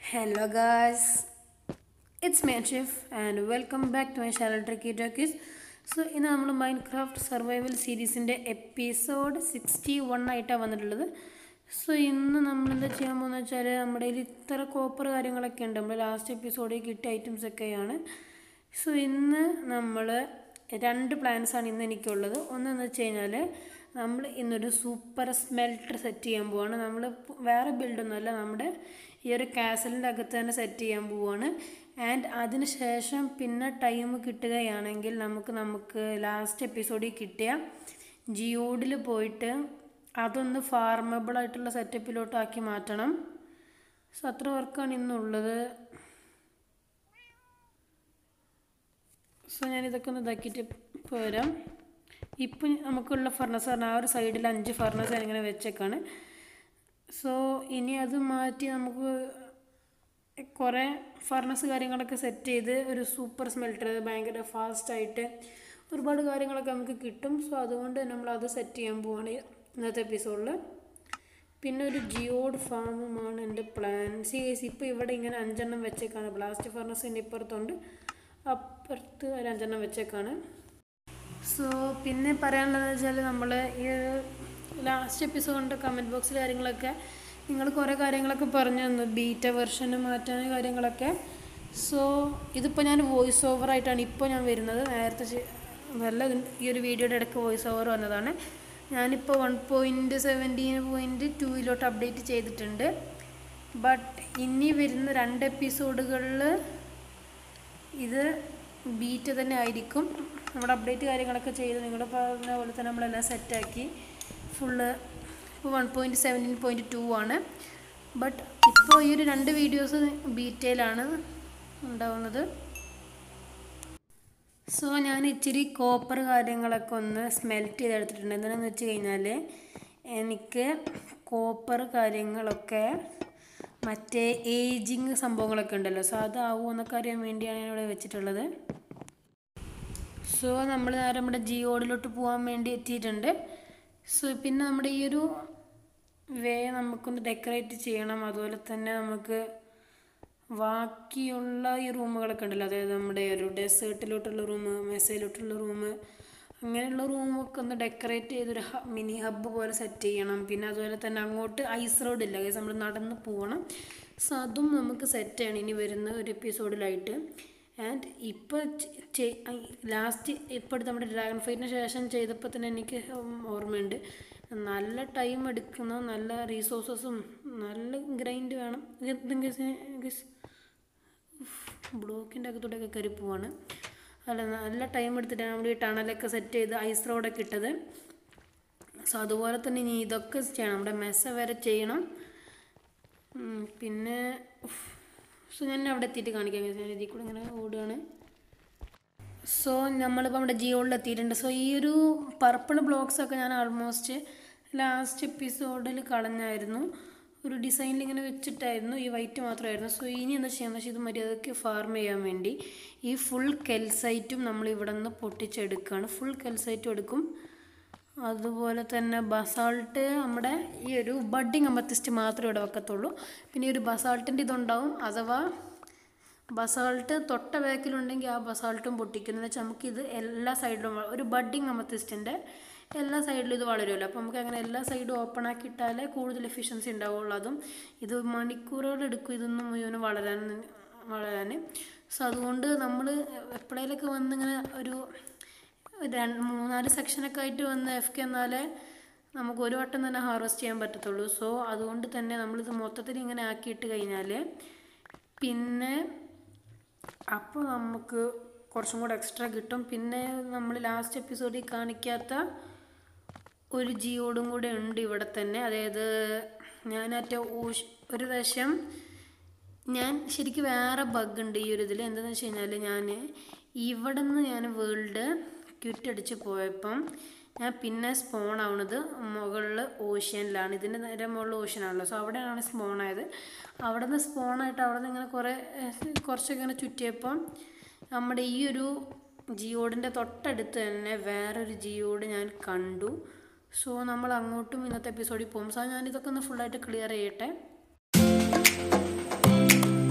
Hello guys, it's Manchif and welcome back to my channel Tricky Talkies. So ഇന്ന് നമ്മൾ Minecraft survival സീരീസിൻ്റെ episode sixty one ആയിട്ടാണ് വന്നിട്ടുള്ളത് so ഇന്ന് നമ്മൾ എന്താ ചെയ്യാൻ പോകുന്നത് വെച്ചാൽ നമ്മുടെ കയ്യിൽ ഇത്ര കോപ്പർ കാര്യങ്ങളൊക്കെ ഉണ്ട് നമ്മൾ ലാസ്റ്റ് എപ്പിസോഡിൽ കിട്ടിയ ഐറ്റംസ് ഒക്കെയാണ് സോ ഇന്ന് നമ്മൾ രണ്ട് പ്ലാൻസാണ് ഇന്ന് എനിക്കുള്ളത് ഒന്നെന്ന് വെച്ച് കഴിഞ്ഞാൽ നമ്മൾ ഇന്നൊരു സൂപ്പർ സ്മെൽട്ടർ സെറ്റ് ചെയ്യാൻ പോവാണ് നമ്മൾ വേറെ ബിൽഡൊന്നുമല്ല നമ്മുടെ ഈ ഒരു കാസലിൻ്റെ അകത്ത് തന്നെ സെറ്റ് ചെയ്യാൻ പോവാണ് ആൻഡ് അതിന് ശേഷം പിന്നെ ടൈം കിട്ടുകയാണെങ്കിൽ നമുക്ക് നമുക്ക് ലാസ്റ്റ് എപ്പിസോഡിൽ കിട്ടിയ ജിയോഡിൽ പോയിട്ട് അതൊന്ന് ഫാർമബിൾ ആയിട്ടുള്ള സെറ്റപ്പിലോട്ട് ആക്കി മാറ്റണം സോ അത്ര വർക്കാണ് ഇന്നുള്ളത് സോ ഞാനിതൊക്കെ ഒന്ന് ഇതാക്കിയിട്ട് പോരാം ഇപ്പം നമുക്കുള്ള ഫർണസ് പറഞ്ഞാൽ ആ ഒരു സൈഡിൽ അഞ്ച് ഫർണസ് ഞാനിങ്ങനെ വെച്ചേക്കാണ് സോ ഇനി അത് മാറ്റി നമുക്ക് കുറേ ഫർണസ് കാര്യങ്ങളൊക്കെ സെറ്റ് ചെയ്ത് ഒരു സൂപ്പർ സ്മെൽട്ടർ ഭയങ്കര ഫാസ്റ്റായിട്ട് ഒരുപാട് കാര്യങ്ങളൊക്കെ നമുക്ക് കിട്ടും സോ അതുകൊണ്ട് നമ്മൾ അത് സെറ്റ് ചെയ്യാൻ പോവാണ് ഇന്നത്തെ എപ്പിസോഡിൽ പിന്നെ ഒരു ജിയോഡ് ഫാമുമാണ് എൻ്റെ പ്ലാൻ സി എസ് ഇപ്പോൾ ഇവിടെ ഇങ്ങനെ അഞ്ചെണ്ണം വെച്ചേക്കാണ് ബ്ലാസ്റ്റ് ഫർണസിൻ്റെ ഇപ്പുറത്തുണ്ട് അപ്പുറത്ത് ഒരു അഞ്ചെണ്ണം വെച്ചേക്കാണ് സോ പിന്നെ പറയാനുള്ളത് വെച്ചാൽ നമ്മൾ ഈ ലാസ്റ്റ് എപ്പിസോഡിൻ്റെ കമൻറ്റ് ബോക്സിൽ കാര്യങ്ങളൊക്കെ നിങ്ങൾ കുറേ കാര്യങ്ങളൊക്കെ പറഞ്ഞു തന്നു ബീറ്റ വെർഷന് മാറ്റാൻ കാര്യങ്ങളൊക്കെ സോ ഇതിപ്പോൾ ഞാൻ വോയിസ് ഓവർ ആയിട്ടാണ് ഇപ്പോൾ ഞാൻ വരുന്നത് നേരത്തെ ചെ- വല്ല ഈ ഒരു വീഡിയോയുടെ ഇടയ്ക്ക് വോയിസ് ഓവർ വന്നതാണ് ഞാനിപ്പോൾ വൺ പോയിൻറ്റ് സെവൻറ്റീൻ പോയിൻറ്റ് ടൂയിലോട്ട് അപ്ഡേറ്റ് ചെയ്തിട്ടുണ്ട് ബട്ട് ഇനി വരുന്ന രണ്ട് എപ്പിസോഡുകളിൽ ഇത് ബീറ്റ് തന്നെ ആയിരിക്കും നമ്മുടെ അപ്ഡേറ്റ് കാര്യങ്ങളൊക്കെ ചെയ്ത് നിങ്ങൾ പറഞ്ഞ പോലെ തന്നെ നമ്മളെല്ലാം സെറ്റാക്കി ഫുള്ള് ഇപ്പോൾ one point seventeen point two ആണ് ബട്ട് ഇപ്പോൾ ഈ ഒരു രണ്ട് വീഡിയോസ് ബീറ്റയിലാണ് ഉണ്ടാവുന്നത് സോ ഞാൻ ഇച്ചിരി കോപ്പർ കാര്യങ്ങളൊക്കെ ഒന്ന് സ്മെൽറ്റ് ചെയ്തെടുത്തിട്ടുണ്ട് എന്താണെന്ന് വെച്ച് കഴിഞ്ഞാൽ എനിക്ക് കോപ്പർ കാര്യങ്ങളൊക്കെ മറ്റേ ഏജിങ് സംഭവങ്ങളൊക്കെ ഉണ്ടല്ലോ സോ അതാവുമോ എന്നൊക്കെ അറിയാൻ വേണ്ടിയാണ് ഞാൻ ഇവിടെ വെച്ചിട്ടുള്ളത് സോ നമ്മൾ നേരെ നമ്മുടെ ജിയോഡിലോട്ട് പോകാൻ വേണ്ടി എത്തിയിട്ടുണ്ട് സോ പിന്നെ നമ്മുടെ ഈ ഒരു വേ നമുക്കൊന്ന് ഡെക്കറേറ്റ് ചെയ്യണം അതുപോലെ തന്നെ നമുക്ക് ബാക്കിയുള്ള ഈ റൂമുകളൊക്കെ ഉണ്ടല്ലോ അതായത് നമ്മുടെ ഒരു ഡെസേർട്ടിലോട്ടുള്ള റൂം മെസ്സയിലോട്ടുള്ള റൂം അങ്ങനെയുള്ള റൂമൊക്കെ ഒന്ന് ഡെക്കറേറ്റ് ചെയ്തൊരു മിനി ഹബ്ബ് പോലെ സെറ്റ് ചെയ്യണം പിന്നെ അതുപോലെ തന്നെ അങ്ങോട്ട് ഐസ് റോഡ് ഇല്ല ഗൈസ് നമ്മൾ നടന്ന് പോകണം സോ അതും നമുക്ക് സെറ്റ് ചെയ്യണം ഇനി വരുന്ന ഒരു എപ്പിസോഡിലായിട്ട് ആൻഡ് ഇപ്പോൾ ലാസ്റ്റ് ഇപ്പോൾ അടുത്ത് നമ്മുടെ ഡ്രാഗൺ ഫൈറ്റിന് ശേഷം ചെയ്തപ്പോൾ തന്നെ എനിക്ക് ഓർമ്മയുണ്ട് നല്ല ടൈം എടുക്കുന്ന നല്ല റീസോഴ്സസും നല്ല ഗ്രൈൻഡ് വേണം ബ്ലോക്കിൻ്റെ അകത്തൂടെയൊക്കെ കയറി പോവാണ് അല്ല നല്ല ടൈം എടുത്തിട്ടാണ് നമ്മൾ ഈ ടണലൊക്കെ സെറ്റ് ചെയ്ത് ഐസ് റോഡൊക്കെ ഇട്ടത് സോ അതുപോലെ തന്നെ ഇനി ഇതൊക്കെ ചെയ്യണം നമ്മുടെ മെസ്സ വരെ ചെയ്യണം ഉം, പിന്നെ സോ ഞാൻ അവിടെ എത്തിയിട്ട് കാണിക്കാം guys. ഞാൻ ഇതിൽ കൂടെ ഇങ്ങനെ ഓടുകയാണ് സോ നമ്മളിപ്പോൾ നമ്മുടെ ജിയോളിൽ എത്തിയിട്ടുണ്ട് സോ ഈ ഒരു പർപ്പിൾ ബ്ലോക്സ് ഒക്കെ ഞാൻ ആൾമോസ്റ്റ് ലാസ്റ്റ് എപ്പിസോഡിൽ കളഞ്ഞായിരുന്നു ഒരു ഡിസൈനിൽ ഇങ്ങനെ വെച്ചിട്ടായിരുന്നു ഈ വൈറ്റ് മാത്രമായിരുന്നു സോ ഇനി എന്താ ചെയ്യാന്ന് വെച്ചാൽ ഇത് മര്യാദയ്ക്ക് ഫാർം ചെയ്യാൻ വേണ്ടി ഈ ഫുൾ കെൽസൈറ്റും നമ്മൾ ഇവിടെ നിന്ന് പൊട്ടിച്ചെടുക്കുകയാണ് ഫുൾ കെൽസൈറ്റും എടുക്കും അതുപോലെ തന്നെ ബസാൾട്ട് നമ്മുടെ ഈ ഒരു ബഡ്ഡിങ് അമത്തിസ്റ്റ് മാത്രമേ ഇവിടെ വെക്കത്തുള്ളൂ പിന്നെ ഈ ഒരു ബസാൾട്ടിൻ്റെ ഇതുണ്ടാവും അഥവാ ബസാൾട്ട് തൊട്ട ബാക്കിലുണ്ടെങ്കിൽ ആ ബസാൾട്ടും പൊട്ടിക്കുന്നു എന്ന് വെച്ചാൽ നമുക്കിത് എല്ലാ സൈഡിലും വ- ഒരു ബഡ്ഡിങ് അമത്തിസ്റ്റിൻ്റെ എല്ലാ സൈഡിലും ഇത് വളരുമല്ലോ അപ്പോൾ നമുക്ക് അങ്ങനെ എല്ലാ സൈഡും ഓപ്പൺ ആക്കി ഇട്ടാലേ കൂടുതൽ എഫിഷ്യൻസി ഉണ്ടാവുള്ളൂ അതും ഇത് മണിക്കൂറുകൾ എടുക്കും ഇതൊന്നും മുഴുവനും വളരാൻ വളരാൻ സോ അതുകൊണ്ട് നമ്മൾ എപ്പോഴേലൊക്കെ വന്നിങ്ങനെ ഒരു രണ്ട് മൂന്നാല് സെക്ഷനൊക്കെ ആയിട്ട് വന്ന് എഫ് കെ എന്നാലേ നമുക്ക് ഒരു വട്ടം തന്നെ ഹാർവെസ്റ്റ് ചെയ്യാൻ പറ്റത്തുള്ളൂ സോ അതുകൊണ്ട് തന്നെ നമ്മളിത് മൊത്തത്തിൽ ഇങ്ങനെ ആക്കിയിട്ട് കഴിഞ്ഞാൽ പിന്നെ അപ്പോൾ നമുക്ക് കുറച്ചും കൂടെ എക്സ്ട്രാ കിട്ടും പിന്നെ നമ്മൾ ലാസ്റ്റ് എപ്പിസോഡിൽ കാണിക്കാത്ത ഒരു ജിയോടും കൂടെ ഉണ്ട് ഇവിടെ തന്നെ അതായത് ഞാനറ്റ ഊഷ് ഒരു പ്രാവശ്യം ഞാൻ ശരിക്കും വേറെ ബഗ് ഉണ്ട് ഈ ഒരു ഇതിൽ എന്താണെന്ന് വെച്ച് കഴിഞ്ഞാൽ ഞാൻ ഇവിടെ നിന്ന് ഞാൻ വേൾഡ് ക്വിറ്റ് അടിച്ച് പോയപ്പം ഞാൻ പിന്നെ സ്പോൺ ആവുന്നത് മുകളിൽ ഓഷ്യനിലാണ് ഇതിൻ്റെ നേരെ മുകളിൽ ഓഷ്യനാണല്ലോ സോ അവിടെയാണ് സ്പോൺ ആയത് അവിടെ നിന്ന് സ്പോണായിട്ട് അവിടെ നിന്ന് ഇങ്ങനെ കുറേ ഏഹ്, കുറച്ചൊക്കെ ഇങ്ങനെ ചുറ്റിയപ്പം നമ്മുടെ ഈ ഒരു ജിയോഡിൻ്റെ തൊട്ടടുത്ത് തന്നെ വേറൊരു ജിയോഡ് ഞാൻ കണ്ടു സോ നമ്മൾ അങ്ങോട്ടും ഇന്നത്തെ എപ്പിസോഡിൽ പോകും സോ ഞാനിതൊക്കെ ഒന്ന് ഫുള്ളായിട്ട് ക്ലിയർ ചെയ്യട്ടെ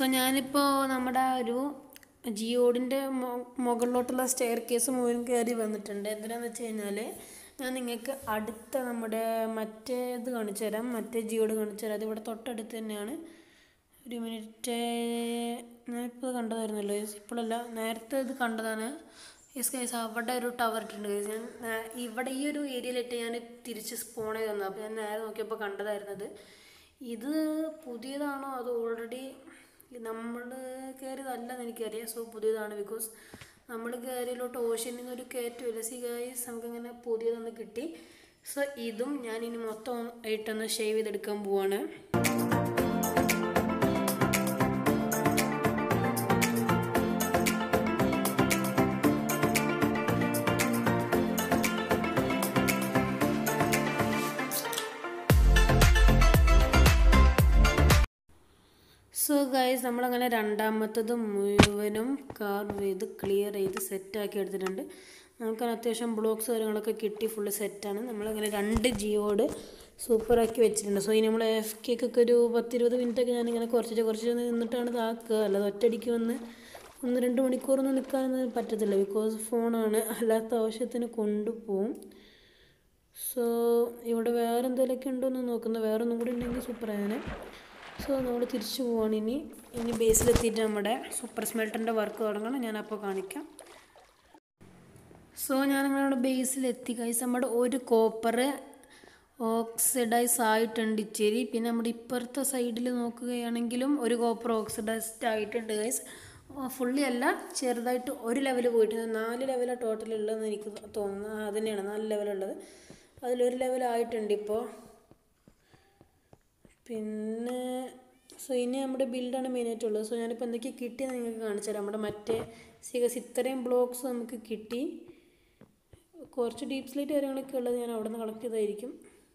ഞാനിപ്പോൾ നമ്മുടെ ഒരു ജിയോഡിൻ്റെ മുകളിലോട്ടുള്ള സ്റ്റെയർ കേസ് മുഴുവൻ കയറി വന്നിട്ടുണ്ട് എന്തിനാന്ന് വെച്ച് കഴിഞ്ഞാൽ ഞാൻ നിങ്ങൾക്ക് അടുത്ത നമ്മുടെ മറ്റേത് കാണിച്ചു തരാം മറ്റേ ജിയോഡ് കാണിച്ചു തരാം അത് ഇവിടെ തൊട്ടടുത്ത് തന്നെയാണ് ഒരു മിനിറ്റ് ഞാനിപ്പോൾ കണ്ടതായിരുന്നല്ലോ guys. ഇപ്പോഴല്ല നേരത്തെ ഇത് കണ്ടതാണ് യെസ് ഗൈസ് അവിടെ ഒരു ടവർ ഇട്ടുണ്ട് guys. ഞാൻ നേ- ഇവിടെ ഈ ഒരു ഏരിയയിലിട്ട് ഞാൻ തിരിച്ച് സ്പോൺ ചെയ്ത് വന്നു അപ്പോൾ ഞാൻ നേരെ നോക്കിയപ്പോൾ കണ്ടതായിരുന്നത് ഇത് പുതിയതാണോ അതോ ഓൾറെഡി നമ്മൾ കയറിയതല്ലെന്ന് എനിക്കറിയാം സോ പുതിയതാണ് ബിക്കോസ് നമ്മൾ കയറിയിലോട്ട് ഓഷ്യനിൽ നിന്ന് ഒരു കയറ്റമില്ല സി ഗൈസ് നമുക്കിങ്ങനെ പുതിയതൊന്ന് കിട്ടി സോ ഇതും ഞാൻ ഇനി മൊത്തം ആയിട്ടൊന്ന് ഷേവ് ചെയ്തെടുക്കാൻ പോവാണ് സോ ഗൈസ് നമ്മളങ്ങനെ രണ്ടാമത്തത് മുഴുവനും കാർവ് ചെയ്ത് ക്ലിയർ ചെയ്ത് സെറ്റാക്കി എടുത്തിട്ടുണ്ട് നമുക്ക് അത്യാവശ്യം ബ്ലോക്സ് കാര്യങ്ങളൊക്കെ കിട്ടി ഫുള്ള് സെറ്റാണ് നമ്മളങ്ങനെ രണ്ട് ജിയോട് സൂപ്പറാക്കി വെച്ചിട്ടുണ്ട് സോ ഇനി നമ്മൾ എഫ് കേക്കൊക്കെ ഒരു പത്തിരുപത് മിനിറ്റൊക്കെ ഞാനിങ്ങനെ കുറച്ച് കുറച്ച് നിന്നിട്ടാണ് ഇതാക്കുക അല്ലാതെ ഒറ്റയടിക്ക് വന്ന് ഒന്ന് രണ്ട് മണിക്കൂറൊന്നും നിൽക്കാനൊന്നും പറ്റത്തില്ല ബിക്കോസ് ഫോണാണ് അല്ലാത്ത ആവശ്യത്തിന് കൊണ്ടുപോകും സോ ഇവിടെ വേറെ എന്തെങ്കിലുമൊക്കെ ഉണ്ടോ എന്ന് നോക്കുന്നു വേറെ ഒന്നും കൂടി ഉണ്ടെങ്കിൽ സൂപ്പറായാണ് സോ നമ്മൾ തിരിച്ചു പോവാണ് ഇനി ഇനി ബേസിലെത്തിയിട്ട് നമ്മുടെ സൂപ്പർ സ്മെൽറ്ററിൻ്റെ വർക്ക് തുടങ്ങണം ഞാൻ അപ്പോൾ കാണിക്കാം സോ ഞാൻ നിങ്ങളുടെ ബേസിലെത്തി കൈസ് നമ്മുടെ ഒരു കോപ്പർ ഓക്സിഡൈസ് ആയിട്ടുണ്ട് ഇച്ചിരി പിന്നെ നമ്മുടെ ഇപ്പുറത്തെ സൈഡിൽ നോക്കുകയാണെങ്കിലും ഒരു കോപ്പർ ഓക്സിഡൈസ്ഡ് ആയിട്ടുണ്ട് ഗൈസ് ഫുള്ളി അല്ല ചെറുതായിട്ട് ഒരു ലെവൽ പോയിട്ടുണ്ട് നാല് ലെവലാണ് ടോട്ടൽ ഉള്ളതെന്ന് എനിക്ക് തോന്നുന്നു ആ, അത് തന്നെയാണ് നാല് ലെവലുള്ളത് അതിലൊരു ലെവലായിട്ടുണ്ട് ഇപ്പോൾ പിന്നെ സോ ഇനി നമ്മുടെ ബിൽഡാണ് മെയിനായിട്ടുള്ളത് സോ ഞാനിപ്പോൾ എന്തൊക്കെ കിട്ടിയെന്ന് നിങ്ങൾക്ക് കാണിച്ചു തരാം നമ്മുടെ മറ്റേ സിഗസ് ഇത്രയും ബ്ലോക്സ് നമുക്ക് കിട്ടി കുറച്ച് ഡീപ് സ്ലൈറ്റ് കാര്യങ്ങളൊക്കെ ഉള്ളത് ഞാൻ അവിടെ നിന്ന് കളക്ട് ചെയ്തായിരിക്കും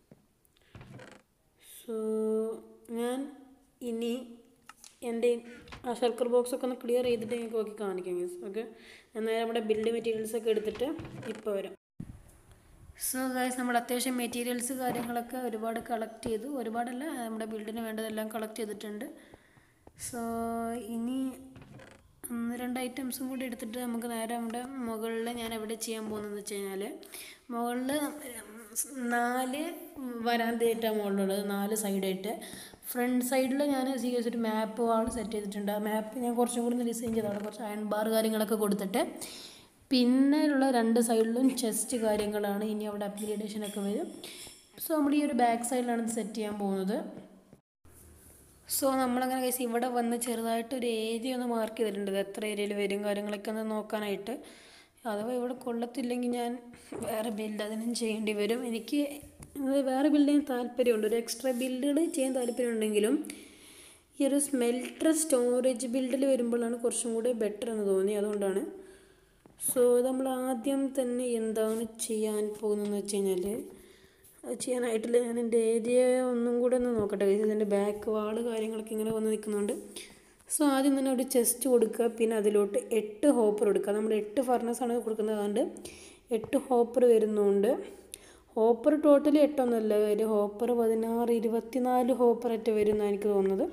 സോ ഞാൻ ഇനി എൻ്റെ ആ സർക്കിൾ ബോക്സ് ഒക്കെ ഒന്ന് ക്ലിയർ ചെയ്തിട്ട് നിങ്ങൾക്ക് നോക്കി കാണിക്കാം ഗീസ് ഓക്കെ ഞാൻ നേരെ നമ്മുടെ ബിൽഡ് മെറ്റീരിയൽസ് ഒക്കെ എടുത്തിട്ട് ഇപ്പോൾ വരാം സോ ഗൈസ് നമ്മൾ അത്യാവശ്യം മെറ്റീരിയൽസ് കാര്യങ്ങളൊക്കെ ഒരുപാട് കളക്ട് ചെയ്തു ഒരുപാടല്ല നമ്മുടെ ബിൽഡിന് വേണ്ടതെല്ലാം കളക്ട് ചെയ്തിട്ടുണ്ട് സോ ഇനി ഒന്ന് രണ്ട് ഐറ്റംസും കൂടി എടുത്തിട്ട് നമുക്ക് നേരെ നമ്മുടെ മുകളിൽ ഞാൻ എവിടെ ചെയ്യാൻ പോകുന്നതെന്ന് വെച്ച് കഴിഞ്ഞാൽ മുകളിൽ നാല് വരാന്തയായിട്ടാണ് മുകളിലുള്ളത് നാല് സൈഡായിട്ട് ഫ്രണ്ട് സൈഡിൽ ഞാൻ സീരിയസ് ഒരു മാപ്പ് വാൾ സെറ്റ് ചെയ്തിട്ടുണ്ട് ആ മാപ്പ് ഞാൻ കുറച്ചും കൂടി ഡിസൈൻ ചെയ്താണ് കുറച്ച് അയൺ ബാർ കാര്യങ്ങളൊക്കെ കൊടുത്തിട്ട് പിന്നെ ഉള്ള രണ്ട് സൈഡിലും ചെസ്റ്റ് കാര്യങ്ങളാണ് ഇനി അവിടെ അപ്ഗ്രേഡേഷൻ ഒക്കെ വരും സോ നമ്മൾ ഈ ഒരു ബാക്ക് സൈഡിലാണ് ഇത് സെറ്റ് ചെയ്യാൻ പോകുന്നത് സോ നമ്മളങ്ങനെ കേസ് ഇവിടെ വന്ന് ചെറുതായിട്ട് ഒരു ഏരിയ ഒന്ന് മാർക്ക് ചെയ്തിട്ടുണ്ട് ഇത് എത്ര ഏരിയയിൽ വരും കാര്യങ്ങളൊക്കെ ഒന്ന് നോക്കാനായിട്ട് അഥവാ ഇവിടെ കൊള്ളത്തില്ലെങ്കിൽ ഞാൻ വേറെ ബിൽഡ് അതിനും ചെയ്യേണ്ടി വരും എനിക്ക് ഇത് വേറെ ബിൽഡ് ചെയ്യാൻ താല്പര്യമുണ്ട് ഒരു എക്സ്ട്രാ ബിൽഡുകൾ ചെയ്യാൻ താല്പര്യമുണ്ടെങ്കിലും ഈ ഒരു സ്മെൽറ്റർ സ്റ്റോറേജ് ബിൽഡിൽ വരുമ്പോഴാണ് കുറച്ചും കൂടി ബെറ്റർ എന്ന് തോന്നി അതുകൊണ്ടാണ് സോ നമ്മൾ ആദ്യം തന്നെ എന്താണ് ചെയ്യാൻ പോകുന്നതെന്ന് വെച്ച് കഴിഞ്ഞാൽ അത് ചെയ്യാനായിട്ടില്ല ഞാൻ എൻ്റെ ഏരിയ ഒന്നും കൂടെ ഒന്ന് നോക്കട്ടെ ഇതിൻ്റെ ബാക്ക് വാള് കാര്യങ്ങളൊക്കെ ഇങ്ങനെ വന്ന് നിൽക്കുന്നുണ്ട് സോ ആദ്യം തന്നെ ഒരു ചെസ്റ്റ് കൊടുക്കുക പിന്നെ അതിലോട്ട് എട്ട് ഹോപ്പർ കൊടുക്കുക നമ്മൾ എട്ട് ഫർണസാണ് കൊടുക്കുന്നത് അതുകൊണ്ട് എട്ട് ഹോപ്പർ വരുന്നുണ്ട് ഹോപ്പർ ടോട്ടലി എട്ടൊന്നുമല്ല വരും ഹോപ്പർ പതിനാറ് ഇരുപത്തിനാല് ഹോപ്പറൊക്കെ വരും എന്നാണ് എനിക്ക് തോന്നുന്നത്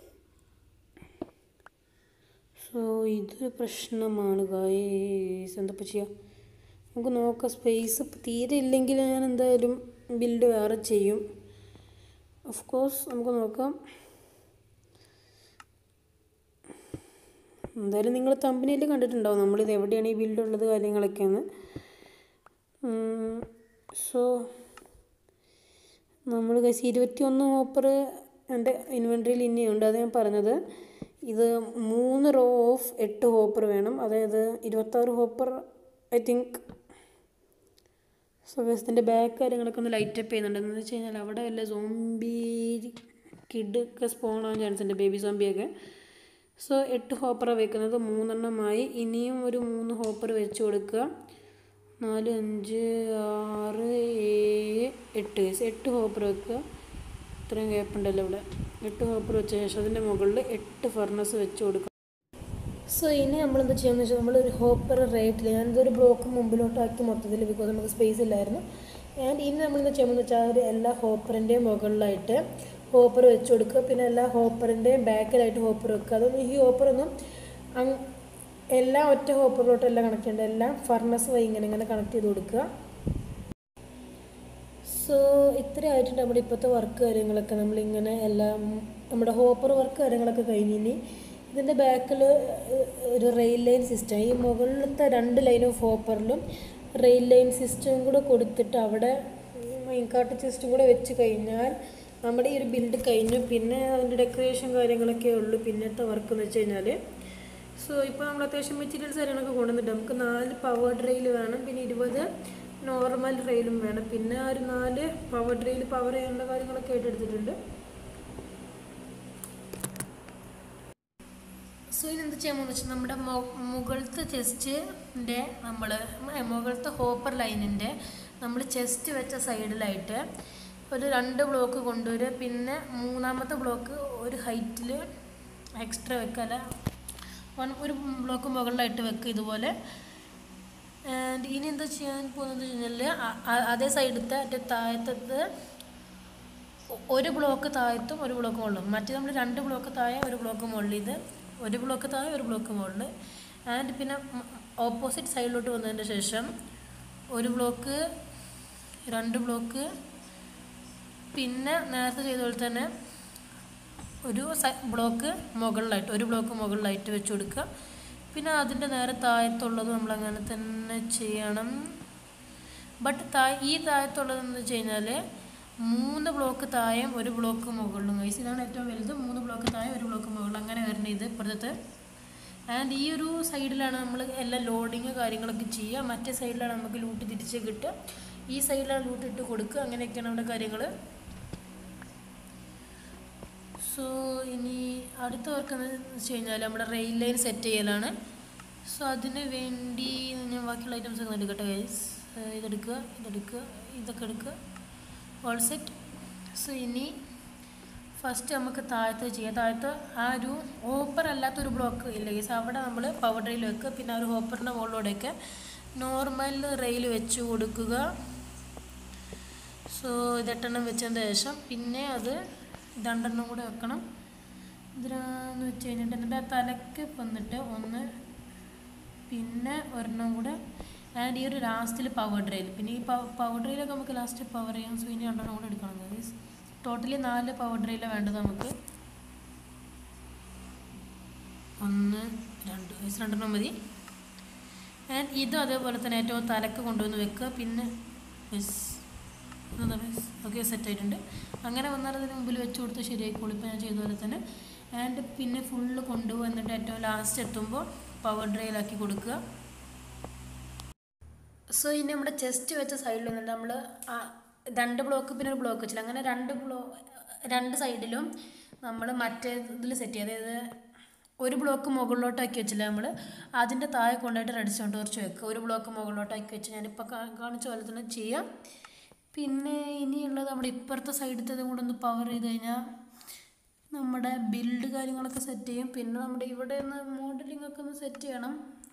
സോ ഇതൊരു പ്രശ്നമാണ് ഗായ്സ് എന്താ ചെയ്യുക നമുക്ക് നോക്കാം സ്പേസ് തീരെ ഇല്ലെങ്കിൽ ഞാൻ എന്തായാലും ബിൽഡ് വേറെ ചെയ്യും ഓഫ് കോഴ്സ് നമുക്ക് നോക്കാം എന്തായാലും നിങ്ങൾ കമ്പനിയിൽ കണ്ടിട്ടുണ്ടാവും നമ്മളിത് എവിടെയാണ് ഈ ബിൽഡ് ഉള്ളത് കാര്യങ്ങളൊക്കെയാണ് സോ നമ്മൾ കൈസ് ഇരുപത്തി ഒന്ന് ഓപ്പർ എൻ്റെ ഇൻവെൻട്രിയിൽ ഇനിയുണ്ട് അത് ഞാൻ പറഞ്ഞത് ഇത് മൂന്ന് റോ ഓഫ് എട്ട് ഹോപ്പർ വേണം അതായത് ഇരുപത്താറ് ഹോപ്പർ ഐ തിങ്ക് സോ ഇതിൻ്റെ ബാക്ക് കാര്യങ്ങളൊക്കെ ഒന്ന് ലൈറ്റ് അപ്പ് ചെയ്യുന്നുണ്ട് എന്ന് വെച്ച് കഴിഞ്ഞാൽ അവിടെ വല്ല സോംബി കിഡ് ഒക്കെ സ്പോൺ ആവാൻ ചാൻസ് ഉണ്ട് ബേബി സോംബിയൊക്കെ സോ എട്ട് ഹോപ്പറാണ് വെക്കുന്നത് മൂന്നെണ്ണമായി ഇനിയും ഒരു മൂന്ന് ഹോപ്പർ വെച്ച് കൊടുക്കുക നാല് അഞ്ച് ആറ് ഏഴ് എട്ട് കേസ് എട്ട് ഹോപ്പർ വെക്കുക ഇത്രയും ഗ്യാപ്പുണ്ടല്ലോ ഇവിടെ എട്ട് ഹോപ്പർ വെച്ച ശേഷം അതിൻ്റെ മുകളിൽ എട്ട് ഫർണസ് വെച്ച് കൊടുക്കുക സോ ഇനി നമ്മൾ എന്താ ചെയ്യാന്ന് വെച്ചാൽ നമ്മൾ ഒരു ഹോപ്പർ റേറ്റിൽ ഞാനിതൊരു ബ്ലോക്ക് മുമ്പിലോട്ടാക്കി മൊത്തത്തിൽ ബിക്കോസ് നമുക്ക് സ്പേസ് ഇല്ലായിരുന്നു ആൻഡ് ഇനി നമ്മൾ എന്താ ചെയ്യുമ്പോൾ വെച്ചാൽ ഒരു എല്ലാ ഹോപ്പറിൻ്റെയും മുകളിലായിട്ട് ഹോപ്പർ വെച്ച് കൊടുക്കുക പിന്നെ എല്ലാ ഹോപ്പറിൻ്റെയും ബാക്കിലായിട്ട് ഹോപ്പർ വെക്കുക അതൊന്നും ഈ ഹോപ്പറൊന്നും അങ് എല്ലാം ഒറ്റ ഹോപ്പറിലോട്ടെല്ലാം കണക്ട് ചെയ്യേണ്ട എല്ലാം ഫർണസ് വഴി ഇങ്ങനെ ഇങ്ങനെ കണക്ട് ചെയ്ത് കൊടുക്കുക സോ ഇത്രയായിട്ടുണ്ട് നമ്മുടെ ഇപ്പോഴത്തെ വർക്ക് കാര്യങ്ങളൊക്കെ നമ്മളിങ്ങനെ എല്ലാം നമ്മുടെ ഹോപ്പർ വർക്ക് കാര്യങ്ങളൊക്കെ കഴിഞ്ഞിനി ഇതിൻ്റെ ബാക്കിൽ ഒരു റെയിൽ ലൈൻ സിസ്റ്റം ഈ മുകളിലത്തെ രണ്ട് ലൈൻ ഓഫ് ഹോപ്പറിലും റെയിൽ ലൈൻ സിസ്റ്റം കൂടെ കൊടുത്തിട്ട് അവിടെ മൈൻകാട്ട് സിസ്റ്റം കൂടെ വെച്ച് കഴിഞ്ഞാൽ നമ്മുടെ ഈ ഒരു ബിൽഡ് കഴിഞ്ഞു പിന്നെ അതിൻ്റെ ഡെക്കറേഷൻ കാര്യങ്ങളൊക്കെ ഉള്ളൂ പിന്നത്തെ വർക്ക് എന്ന് വെച്ച് കഴിഞ്ഞാൽ സോ ഇപ്പോൾ നമ്മൾ അത്യാവശ്യം മെറ്റീരിയൽസ് കാര്യങ്ങളൊക്കെ കൊണ്ടുവന്നിട്ട് നമുക്ക് നാല് പവർ റെയിൽ വേണം പിന്നെ ഇരുപത് നോർമൽ റെയിലും വേണം പിന്നെ ആ ഒരു നാല് പവർ റെയിൽ പവർ ചെയ്യേണ്ട കാര്യങ്ങളൊക്കെ ആയിട്ട് എടുത്തിട്ടുണ്ട് സോ ഇനി എന്ത് ചെയ്യാൻ പോകുന്നത് വെച്ചാൽ നമ്മുടെ മൊ- മുകളിലത്തെ ചെസ്റ്റിൻ്റെ നമ്മൾ മുകളിലത്തെ ഹോപ്പർ ലൈനിൻ്റെ നമ്മൾ ചെസ്റ്റ് വെച്ച സൈഡിലായിട്ട് ഒരു രണ്ട് ബ്ലോക്ക് കൊണ്ടുവരിക പിന്നെ മൂന്നാമത്തെ ബ്ലോക്ക് ഒരു ഹൈറ്റിൽ എക്സ്ട്രാ വെക്കുക അല്ല വൺ ഒരു ബ്ലോക്ക് മുകളിലായിട്ട് വെക്കുക ഇതുപോലെ ആൻഡ് ഇനി എന്താ ചെയ്യാൻ പോകുന്നത് വെച്ച് കഴിഞ്ഞാൽ അതേ സൈഡത്തെ മറ്റേ താഴത്തത് ഒ- ഒരു ബ്ലോക്ക് താഴത്തും ഒരു ബ്ലോക്ക് മുകളിലും മറ്റേ നമ്മൾ രണ്ട് ബ്ലോക്ക് താഴെ ഒരു ബ്ലോക്ക് മുകളിൽ ഇത് ഒരു ബ്ലോക്ക് താഴെ ഒരു ബ്ലോക്ക് മുകളിൽ ആൻഡ് പിന്നെ ഓപ്പോസിറ്റ് സൈഡിലോട്ട് വന്നതിന് ശേഷം ഒരു ബ്ലോക്ക് രണ്ട് ബ്ലോക്ക് പിന്നെ നേരത്തെ ചെയ്ത പോലെ തന്നെ ഒരു സ- ബ്ലോക്ക് മുകളിലായിട്ട് ഒരു ബ്ലോക്ക് മുകളിലായിട്ട് വെച്ച് കൊടുക്കുക പിന്നെ അതിൻ്റെ നേരെ താഴത്തുള്ളത് നമ്മൾ അങ്ങനെ തന്നെ ചെയ്യണം ബട്ട് താഴെ ഈ താഴത്തുള്ളതെന്ന് വെച്ച് കഴിഞ്ഞാൽ മൂന്ന് ബ്ലോക്ക് താഴെയും ഒരു ബ്ലോക്ക് മുകളിലും ഗൈസ് ഇതാണ് ഏറ്റവും വലുത് മൂന്ന് ബ്ലോക്ക് താഴെ ഒരു ബ്ലോക്ക് മുകളിൽ അങ്ങനെ വരണം ഇത് ഇപ്പോഴത്തെ ആൻഡ് ഈ ഒരു സൈഡിലാണ് നമ്മൾ എല്ലാ ലോഡിങ് കാര്യങ്ങളൊക്കെ ചെയ്യുക മറ്റേ സൈഡിലാണ് നമുക്ക് ലൂട്ട് തിരിച്ച് കിട്ടുക ഈ സൈഡിലാണ് ലൂട്ട് ഇട്ട് കൊടുക്കുക അങ്ങനെയൊക്കെയാണ് നമ്മുടെ കാര്യങ്ങൾ സോ ഇനി അടുത്ത വർക്ക് എന്ന് വെച്ച് കഴിഞ്ഞാൽ നമ്മുടെ റെയിൽ ലൈൻ സെറ്റ് ചെയ്യലാണ് സോ അതിന് വേണ്ടി ഞാൻ ബാക്കിയുള്ള ഐറ്റംസ് ഒക്കെ എടുക്കട്ടെ ഗൈസ് ഇതെടുക്കുക ഇതെടുക്കുക ഇതൊക്കെ എടുക്കുക ഓൾ സെറ്റ് സോ ഇനി ഫസ്റ്റ് നമുക്ക് താഴത്ത് ചെയ്യാം താഴത്ത് ആ ഒരു ഹോപ്പർ അല്ലാത്തൊരു ബ്ലോക്ക് ഇല്ല ഗൈസ് അവിടെ നമ്മൾ പവർ റെയിൽ വെക്കുക പിന്നെ ആ ഒരു ഹോപ്പറിൻ്റെ മുകളിലൂടെയൊക്കെ നോർമൽ റെയിൽ വെച്ച് കൊടുക്കുക സോ ഇതെട്ടെണ്ണം വെച്ചതിന് ശേഷം പിന്നെ അത് രണ്ടെണ്ണം കൂടെ വെക്കണം ഇതിനാന്ന് വെച്ച് കഴിഞ്ഞിട്ട് എൻ്റെ തലക്ക് വന്നിട്ട് ഒന്ന് പിന്നെ ഒരെണ്ണം കൂടെ ആൻഡ് ഈ ഒരു ലാസ്റ്റിൽ പവർ ഡ്രൈൽ പിന്നെ ഈ പവർ ഡ്രൈലൊക്കെ നമുക്ക് ലാസ്റ്റ് പവർ ചെയ്യാം സോ ഇനി രണ്ടെണ്ണം കൂടെ എടുക്കണം ഗൈസ് ടോട്ടലി നാല് പവർ ഡ്രൈലാണ് വേണ്ടത് നമുക്ക് ഒന്ന് രണ്ട് ഗൈസ് രണ്ടെണ്ണം മതി ആൻഡ് ഇതും അതേപോലെ തന്നെ ഏറ്റവും തലക്ക് കൊണ്ടുവന്ന് വെക്കുക പിന്നെ യെസ് ഓക്കെ സെറ്റ് ആയിട്ടുണ്ട് അങ്ങനെ വന്നാൽ അതിന് മുമ്പിൽ വെച്ച് കൊടുത്ത് ശരിയായിക്കോളും ഇപ്പോൾ ഞാൻ ചെയ്ത പോലെ തന്നെ ആൻഡ് പിന്നെ ഫുള്ള് കൊണ്ടുവന്നിട്ട് ഏറ്റവും ലാസ്റ്റ് എത്തുമ്പോൾ പവർ ഡ്രൈലാക്കി കൊടുക്കുക സോ ഇനി നമ്മുടെ ചെസ്റ്റ് വെച്ച സൈഡിൽ നിന്നിട്ട് നമ്മൾ രണ്ട് ബ്ലോക്ക് പിന്നെ ഒരു ബ്ലോക്ക് വെച്ചില്ല അങ്ങനെ രണ്ട് ബ്ലോ രണ്ട് സൈഡിലും നമ്മൾ മറ്റേ ഇതിൽ സെറ്റ് ചെയ്യുക അതായത് ഒരു ബ്ലോക്ക് മുകളിലോട്ടാക്കി വെച്ചില്ല നമ്മൾ അതിൻ്റെ താഴെ കൊണ്ടുപോയിട്ട് റെഡ് സ്റ്റോൺ ടോർച്ച് വെക്കുക ഒരു ബ്ലോക്ക് മുകളിലോട്ടാക്കി വെച്ച് ഞാനിപ്പോൾ കാ- കാണിച്ച പോലെ തന്നെ ചെയ്യാം പിന്നെ ഇനിയുള്ളത് നമ്മുടെ ഇപ്പുറത്തെ സൈഡത്തേതും കൂടെ ഒന്ന് പവർ ചെയ്ത് കഴിഞ്ഞാൽ നമ്മുടെ ബിൽഡ് കാര്യങ്ങളൊക്കെ സെറ്റ് ചെയ്യും പിന്നെ നമ്മുടെ ഇവിടെ നിന്ന് മോഡലിംഗ് ഒക്കെ ഒന്ന് സെറ്റ് ചെയ്യണം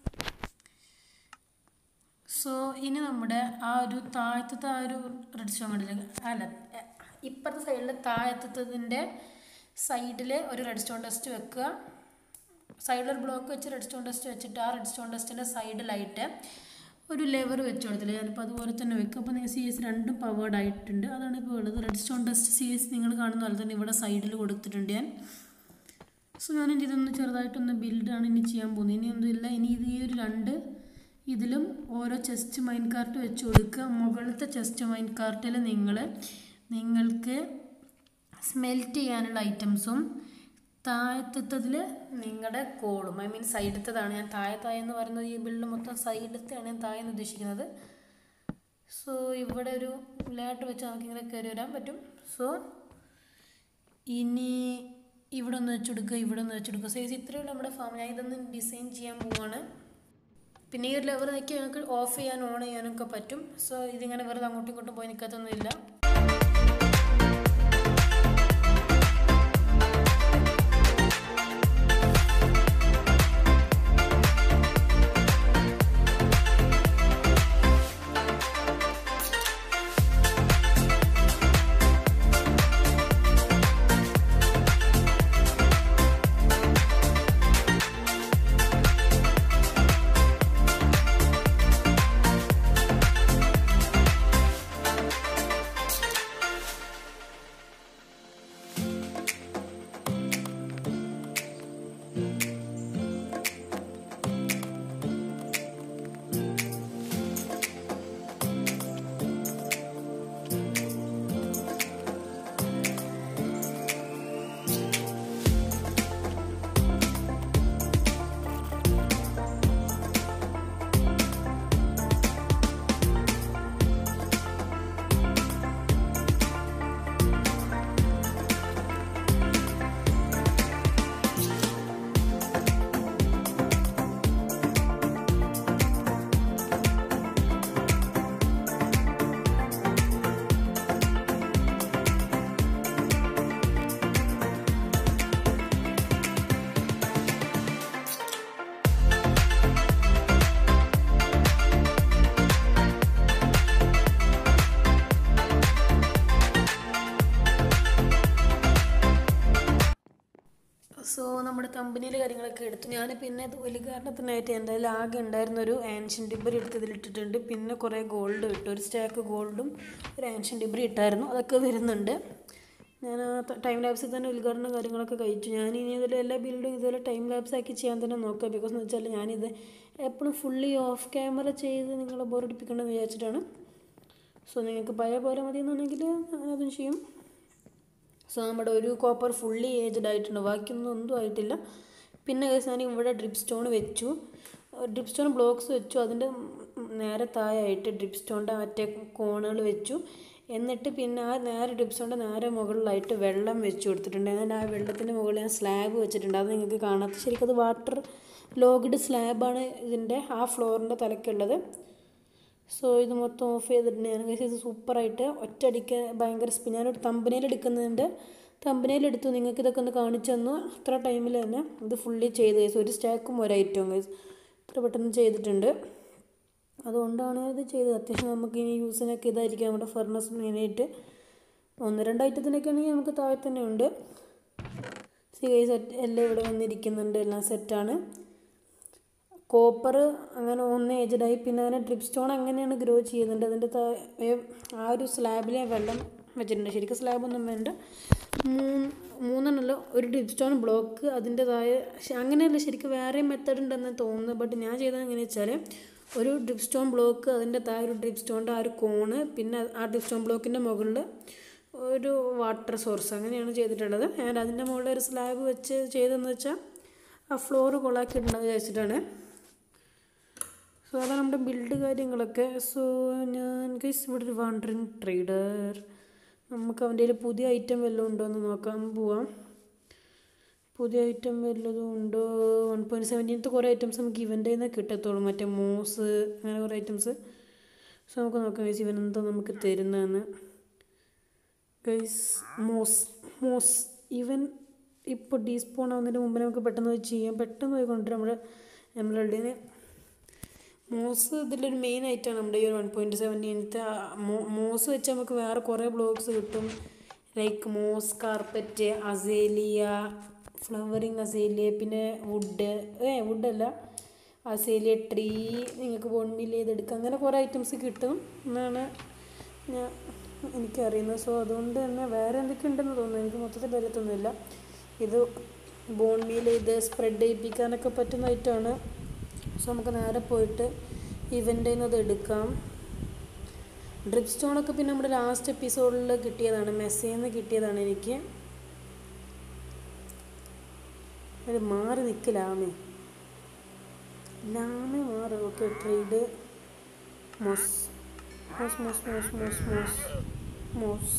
സോ ഇനി നമ്മുടെ ആ ഒരു താഴത്തെ ആ ഒരു റെഡ് സ്റ്റോൺ കണ്ടില്ല അല്ല എ- ഇപ്പുറത്തെ സൈഡിൽ താഴത്തതിൻ്റെ സൈഡിൽ ഒരു റെഡ് സ്റ്റോൺ ടെസ്റ്റ് വെക്കുക സൈഡിൽ ഒരു ബ്ലോക്ക് വെച്ച് റെഡ് സ്റ്റോൺ ടെസ്റ്റ് വെച്ചിട്ട് ആ റെഡ് സ്റ്റോൺ ടെസ്റ്റിൻ്റെ സൈഡിലായിട്ട് ഒരു ലെവർ വെച്ച് കൊടുത്തില്ല ഞാനിപ്പോൾ അതുപോലെ തന്നെ വെക്കും അപ്പോൾ നിങ്ങൾ സി എസ് രണ്ടും പവേർഡ് ആയിട്ടുണ്ട് അതാണ് ഇപ്പോൾ ഉള്ളത് redstone test C S നിങ്ങൾ കാണുന്ന പോലെ തന്നെ ഇവിടെ സൈഡിൽ കൊടുത്തിട്ടുണ്ട് ഞാൻ സോ ഞാൻ ഇനി ഇതൊന്ന് ചെറുതായിട്ടൊന്ന് ബിൽഡാണ് ഇനി ചെയ്യാൻ പോകുന്നത് ഇനി ഒന്നുമില്ല ഇനി ഇത് ഈ ഒരു രണ്ട് ഇതിലും ഓരോ ചെസ്റ്റ് മൈൻ കാർട്ട് വെച്ച് കൊടുക്കുക മുകളിലത്തെ ചെസ്റ്റ് മൈൻ കാർട്ടിൽ നിങ്ങൾ നിങ്ങൾക്ക് സ്മെൽറ്റ് ചെയ്യാനുള്ള ഐറ്റംസും താഴത്തതിൽ നിങ്ങളുടെ കോളും ഐ മീൻ സൈഡത്തതാണ് ഞാൻ താഴെ താഴെ എന്ന് പറയുന്നത് ഈ ബിൽഡ് മൊത്തം സൈഡത്തെയാണ് ഞാൻ താഴെ എന്ന് ഉദ്ദേശിക്കുന്നത് സോ ഇവിടെ ഒരു ലാട്ട് വെച്ച് നമുക്കിങ്ങനെ കയറി വരാൻ പറ്റും സോ ഇനി ഇവിടെ ഒന്ന് വെച്ചെടുക്കുക ഇവിടെ ഒന്ന് വെച്ചെടുക്കുക സൈസ് ഇത്രയുള്ള നമ്മുടെ ഫാം ഞാൻ ഇതൊന്ന് ഡിസൈൻ ചെയ്യാൻ പോവാണ് പിന്നെ ഈ ഒരു ലെവർ നോക്കി ഞങ്ങൾക്ക് ഓഫ് ചെയ്യാൻ ഓൺ ചെയ്യാനൊക്കെ പറ്റും സോ ഇതിങ്ങനെ വെറുതെ അങ്ങോട്ടും ഇങ്ങോട്ടും പോയി നിൽക്കത്തൊന്നുമില്ല സോ നമ്മുടെ കമ്പനിയിൽ കാര്യങ്ങളൊക്കെ എടുത്തു ഞാൻ പിന്നെ ഇത് ഉദ്ഘാടനത്തിനായിട്ട് എൻ്റെ കയ്യിൽ ആകെ ഉണ്ടായിരുന്ന ഒരു ആൻഷ്യൻ ഡിബറി എടുത്ത് ഇതിലിട്ടിട്ടുണ്ട് പിന്നെ കുറേ ഗോൾഡ് ഇട്ടു ഒരു സ്റ്റാക്ക് ഗോൾഡും ഒരു ആൻഷ്യൻ ഡിബറി ഇട്ടായിരുന്നു അതൊക്കെ വരുന്നുണ്ട് ഞാൻ ആ ടൈം ലാബ്സിൽ തന്നെ ഉദ്ഘാടനം കാര്യങ്ങളൊക്കെ കഴിച്ചു ഞാൻ ഇനി ഇതിൽ എല്ലാ ബിൽഡും ഇതുപോലെ ടൈം ലാബ്സ് ആക്കി ചെയ്യാൻ തന്നെ നോക്കാം ബിക്കോസ് എന്ന് വെച്ചാൽ ഞാനിത് എപ്പോഴും ഫുള്ളി ഓഫ് ക്യാമറ ചെയ്ത് നിങ്ങളെ ബോറടിപ്പിക്കണമെന്ന് വിചാരിച്ചിട്ടാണ് സോ നിങ്ങൾക്ക് പഴയ പോലെ മതി എന്നുണ്ടെങ്കിൽ അതും ചെയ്യും സോ നമ്മുടെ ഒരു കോപ്പർ ഫുള്ളി ഏജ്ഡ് ആയിട്ടുണ്ട് ബാക്കിയൊന്നും ഒന്നും ആയിട്ടില്ല പിന്നെ guys ഞാൻ ഇവിടെ ഡ്രിപ്പ് സ്റ്റോൺ വെച്ചു ഡ്രിപ്പ് സ്റ്റോൺ ബ്ലോക്സ് വെച്ചു അതിൻ്റെ നേരെ താഴെയായിട്ട് ഡ്രിപ്പ് സ്റ്റോണിൻ്റെ മറ്റേ കോണുകൾ വെച്ചു എന്നിട്ട് പിന്നെ ആ നേരെ ഡ്രിപ്പ് സ്റ്റോണിൻ്റെ നേരെ മുകളിലായിട്ട് വെള്ളം വെച്ച് കൊടുത്തിട്ടുണ്ട് എന്നിട്ട് ആ വെള്ളത്തിൻ്റെ മുകളിൽ ഞാൻ സ്ലാബ് വെച്ചിട്ടുണ്ട് അത് നിങ്ങൾക്ക് കാണാത്ത ശരിക്കും അത് വാട്ടർ ലോഗ്ഡ് സ്ലാബാണ് ഇതിൻ്റെ ആ ഫ്ലോറിൻ്റെ തലക്കുള്ളത് സോ ഇത് മൊത്തം ഓഫ് ചെയ്തിട്ടുണ്ട് ഞാൻ guys ഇത് സൂപ്പറായിട്ട് ഒറ്റയടിക്ക് ഭയങ്കര സ്പീ ഞാനൊരു തമ്പനയിൽ എടുക്കുന്നുണ്ട് തമ്പനയിൽ എടുത്തു നിങ്ങൾക്ക് ഇതൊക്കെ ഒന്ന് കാണിച്ചു തന്നു അത്ര ടൈമിൽ തന്നെ ഇത് ഫുള്ളി ചെയ്ത് ഗൈസ് ഒരു സ്റ്റാക്കും ഒരു ഐറ്റവും ഗൈസ് ഇത്ര പെട്ടെന്ന് ചെയ്തിട്ടുണ്ട് അതുകൊണ്ടാണ് ഇത് ചെയ്തത് അത്യാവശ്യം നമുക്ക് ഇനി യൂസിനൊക്കെ ഇതായിരിക്കും നമ്മുടെ ഫർണസ് മെയിനായിട്ട് ഒന്ന് രണ്ട് ഐറ്റത്തിനൊക്കെ ആണെങ്കിൽ നമുക്ക് താഴെ തന്നെ ഉണ്ട് സി ഗൈസ് എല്ലാം ഇവിടെ വന്നിരിക്കുന്നുണ്ട് എല്ലാം സെറ്റാണ് കോപ്പർ അങ്ങനെ ഒന്ന് ഏജഡായി പിന്നെ അങ്ങനെ ഡ്രിപ്പ് സ്റ്റോൺ അങ്ങനെയാണ് ഗ്രോ ചെയ്യുന്നുണ്ട് അതിൻ്റെ താഴെ ആ ഒരു സ്ലാബിലെ വെള്ളം വെച്ചിട്ടുണ്ട് ശരിക്കും സ്ലാബൊന്നും വേണ്ട മൂന്ന് മൂന്നെണ്ണമല്ല ഒരു ഡ്രിപ്പ് സ്റ്റോൺ ബ്ലോക്ക് അതിൻ്റെതായ ശ- അങ്ങനെയല്ല ശരിക്കും വേറെ മെത്തേഡ് ഉണ്ടെന്ന് തോന്നുന്നു ബട്ട് ഞാൻ ചെയ്തത് എങ്ങനെയാണെന്ന് വെച്ചാൽ ഒരു ഡ്രിപ്പ് സ്റ്റോൺ ബ്ലോക്ക് അതിൻ്റെ താഴെ ഒരു ഡ്രിപ്പ് സ്റ്റോണിൻ്റെ ആ ഒരു കോണ് പിന്നെ ആ ഡ്രിപ്പ് സ്റ്റോൺ ബ്ലോക്കിൻ്റെ മുകളിൽ ഒരു വാട്ടർ സോഴ്സ് അങ്ങനെയാണ് ചെയ്തിട്ടുള്ളത് ഞാൻ അതിൻ്റെ മുകളിൽ ഒരു സ്ലാബ് വെച്ച് ചെയ്തതെന്ന് വെച്ചാൽ ആ ഫ്ലോറ് കൊളാക്കിയിട്ടുണ്ടെന്ന് വിചാരിച്ചിട്ടാണ് സോ അതാണ് നമ്മുടെ ബിൽഡ് കാര്യങ്ങളൊക്കെ സോ ഞാൻ ഗൈസ് ഇവിടെ ഒരു വാണ്ടറിങ് ട്രേഡർ നമുക്ക് അവൻ്റെ കയ്യിൽ പുതിയ ഐറ്റം വല്ലതും ഉണ്ടോ എന്ന് നോക്കാൻ പോവാം പുതിയ ഐറ്റം വല്ലതും ഉണ്ടോ വൺ പോയിൻറ്റ് സെവൻറ്റീനത്ത് കുറേ ഐറ്റംസ് നമുക്ക് ഇവൻ്റെ നിന്ന് കിട്ടത്തുള്ളൂ മറ്റേ മോസ് അങ്ങനെ കുറേ ഐറ്റംസ് സോ നമുക്ക് നോക്കാം ഗൈസ് ഇവൻ എന്താ നമുക്ക് തരുന്നതെന്ന് ഗൈസ് മോസ് മോസ് ഇവൻ ഇപ്പോൾ ഡീസ്പോൺ ആവുന്നതിന് മുമ്പ് നമുക്ക് പെട്ടെന്ന് പോയി ചെയ്യാം പെട്ടെന്ന് പോയി കൊണ്ടുവരാം നമ്മുടെ എംബ്രോയിഡിന് മോസ് ഇതിലൊരു മെയിൻ ആയിട്ടാണ് നമ്മുടെ ഈ ഒരു വൺ പോയിൻറ്റ് സെവൻറ്റീനത്തെ മോസ് വെച്ച് നമുക്ക് വേറെ കുറേ ബ്ലോഗ്സ് കിട്ടും like moss carpet azalea flowering azalea പിന്നെ വുഡ് ഏ വുഡല്ല അസേലിയ ട്രീ നിങ്ങൾക്ക് ബോൺമിൽ ചെയ്തെടുക്കാം അങ്ങനെ കുറേ ഐറ്റംസ് കിട്ടും എന്നാണ് ഞാൻ എനിക്കറിയുന്നത് സോ അതുകൊണ്ട് തന്നെ വേറെ എന്തൊക്കെ ഉണ്ടെന്ന് തോന്നുന്നു എനിക്ക് മൊത്തത്തിൽ അറിയത്തൊന്നുമില്ല ഇത് ബോൺ മീൽ ചെയ്ത് സ്പ്രെഡ് ചെയ്യിപ്പിക്കാനൊക്കെ പറ്റുന്ന ഐറ്റമാണ് സോ നമുക്ക് നേരെ പോയിട്ട് ഇവൻ്റെ നിന്ന് അത് എടുക്കാം ഡ്രിപ്പ് സ്റ്റോണൊക്കെ പിന്നെ നമ്മുടെ ലാസ്റ്റ് എപ്പിസോഡിൽ കിട്ടിയതാണ് മെസ്സേന്ന് കിട്ടിയതാണ് എനിക്ക് അത് മാറി നിൽക്കലാമേ ലാമേ മാറി okay trade moss moss moss moss moss moss moss